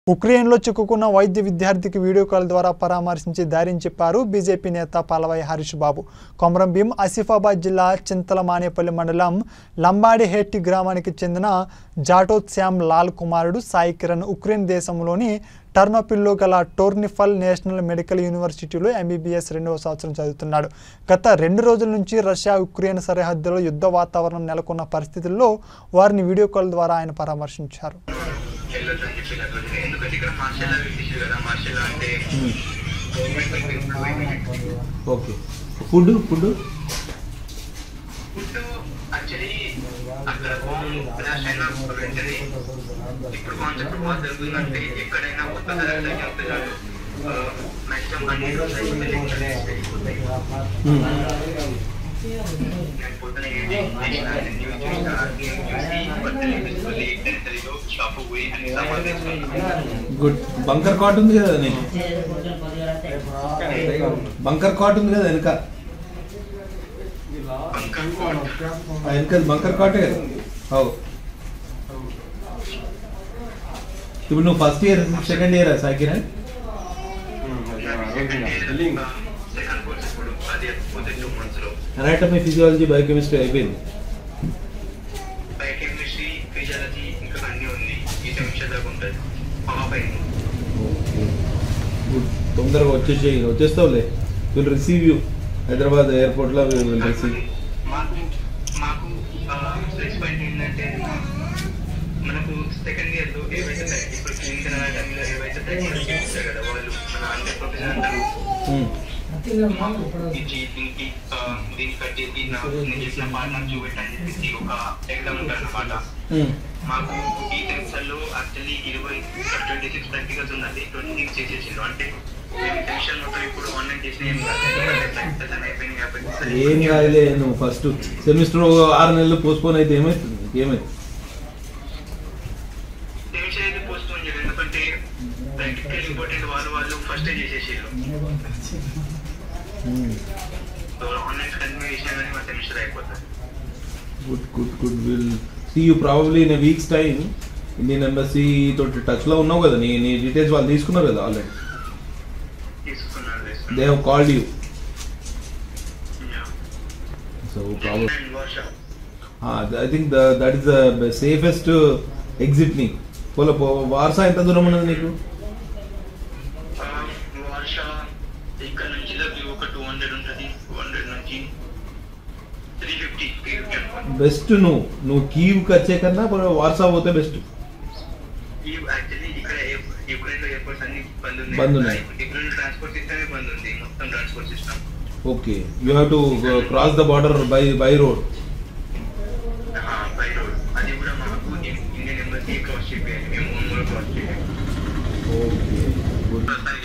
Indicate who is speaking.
Speaker 1: ఉక్రెయిన్లో చిక్కుకున్న వైద్య విద్యార్థికి వీడియో కాల్ ద్వారా పరామర్శించి ధైర్యం చెప్పారు బీజేపీ నేత పాలవాయి హరీష్ బాబు కొమరం భీం ఆసిఫాబాద్ జిల్లా చింతలమానేపల్లి మండలం లంబాడిహెట్టి గ్రామానికి చెందిన జాటోత్ శ్యామ్ లాల్ కుమారుడు సాయి కిరణ్ ఉక్రెయిన్ దేశంలోని టర్నోపిల్లో గల టోర్నిఫల్ నేషనల్ మెడికల్ యూనివర్సిటీలో ఎంబీబీఎస్ రెండవ సంవత్సరం చదువుతున్నాడు గత రెండు రోజుల నుంచి రష్యా ఉక్రెయిన్ సరిహద్దులో యుద్ధ వాతావరణం నెలకొన్న పరిస్థితుల్లో వారిని వీడియో కాల్ ద్వారా ఆయన పరామర్శించారు
Speaker 2: వెళ్ళొద్దని చెప్పినట్టు ఎందుకంటే ఇక్కడ మార్షల్ లా పెట్టేసారు కదా మార్షల్ లా అంటే government
Speaker 3: okay food food
Speaker 2: food actually అక్కడ క్లాష్ అయినా వెంటనే ఇప్పుడు కాన్సెప్ట్ బాగా జరుగుతుందంటే ఎక్కడైనా కొత్త ధరలు చెప్తున్నారు మ్యాక్సిమం అన్ని రోజులు నేను పొద్దున న్యూస్ చూసిన న్యూస్ చూసి బట్టలు తీసుకొని తెలియదు షాప్ పోయి అన్ని సామాన్లు తెచ్చుకున్నాను
Speaker 3: గుడ్ బంకర్ కాట్ ఉంది కదా నీకు బంకర్ కాట్ ఉంది కదా వెనక
Speaker 2: బంకర్ కోట్
Speaker 3: ఆ వెనక బంకర్ కాటే కదా అవు ఇప్పుడు నువ్వు ఫస్ట్ ఇయర్ సెకండ్ ఇయర్ సాకిరా
Speaker 2: సెకండ్ కోర్స్ ఇప్పుడు అది పోతే టూ మంత్స్ లో
Speaker 3: అనాటమీ ఫిజియాలజీ బయోకెమిస్ట్రీ అయిపోయింది
Speaker 2: బయోకెమిస్ట్రీ ఫిజియాలజీ ఇంకా అన్ని ఉంది ఈ సెమిస్టర్ దాకా ఉంటుంది హాఫ్ అయింది
Speaker 3: గుడ్ తొందరగా వచ్చేసేయి వచ్చేస్తావులే విల్ రిసీవ్ యూ హైదరాబాద్ ఎయిర్పోర్ట్లో విల్ రిసీవ్
Speaker 2: మాకు మాకు ప్లస్ పాయింట్ ఏంటంటే మనకు సెకండ్ ఇయర్ లో ఏవైతే ప్రాక్టీస్ ఇప్పుడు క్లినికల్ అనాటమీలో ఏవైతే ప్రాక్టీస్ చేస్తారు కదా వాళ్ళు మన అంటే ప్రొఫెసర్ అంటారు ఇచ్చి దీనికి ఆ, దీనికి కట్టేసి నా నేను చేసిన పార్ట్నర్ చూపెట్టని చెప్పేసి ఒక ఎగ్జామ్ ఉంటారు అన్నమాట మాకు ఈ సెమిస్టర్ లో యాక్చువల్లీ ఇరవై ట్వంటీ సిక్స్ ప్రాక్టికల్స్ ఉన్నది ట్వంటీ సిక్స్ చేసేసిండ్రు అంటే మేము సెమిస్టర్ మొత్తం ఇప్పుడు ఆన్లైన్ చేసిన ఏం కాదు ప్రాక్టికల్స్ అని అయిపోయింది కాబట్టి
Speaker 3: ఏం కాదులే నువ్వు ఫస్ట్ సెమిస్టర్ ఆరు నెలలు పోస్ట్పోన్ అయితే ఏమైతుంది ఏమైతుంది
Speaker 2: సెమిస్టర్ అయితే పోస్ట్ పోన్ చేయలేదు ఎందుకంటే ప్రాక్టికల్ ఇంపార్టెంట్ వాళ్ళు వాళ్ళు ఫస్ట్ చేసేసారు సో ఆన్లైన్ కంటిన్యూ చేసినా కానీ మా సెమిస్టర్ అయిపోతుంది
Speaker 3: good good good will see you probably in weeks time Indian embassy తోటి టచ్లో ఉన్నావు కదా నీ నీ డీటెయిల్స్ వాళ్ళు తీసుకున్నారు కదా ఆల్రెడీ
Speaker 2: తీసుకున్నారు
Speaker 3: they have called you so problem
Speaker 2: and Warsaw
Speaker 3: I think that is the safest exit నీ పోల వార్సా ఎంత దూరం ఉన్నది నీకు
Speaker 2: వర్ష ఇక్కడ నుంచి దగ్గర ఒక టూ హండ్రెడ్ ఉంటుంది టూ హండ్రెడ్ నుంచి త్రీ ఫిఫ్టీ త్రీ ఫిఫ్టీ అనుకోండి
Speaker 3: బెస్ట్ నువ్వు నువ్వు కీవ్కి వచ్చే కన్నా వార్సా పోతే బెస్ట్
Speaker 2: ఈ యాక్చువల్లీ ఇక్కడ యుక్రెయిన్ లో ఎయిర్పోర్ట్స్ అన్ని బంద్ ఉన్నాయి
Speaker 3: బంద్ ఉన్నాయి.
Speaker 2: యుక్రెయిన్ ట్రాన్స్పోర్ట్ సిస్టమే బంద్ ఉంది మొత్తం transport system
Speaker 3: okay you have to cross the border by by road
Speaker 2: by road అది కూడా మాకు ఇండియన్ ఎంబసీ క్రాస్ చేయాలి మేము ఓన్ కూడా క్రాస్ చేయాలి
Speaker 3: ఓకే గుడ్
Speaker 2: ఒకసారి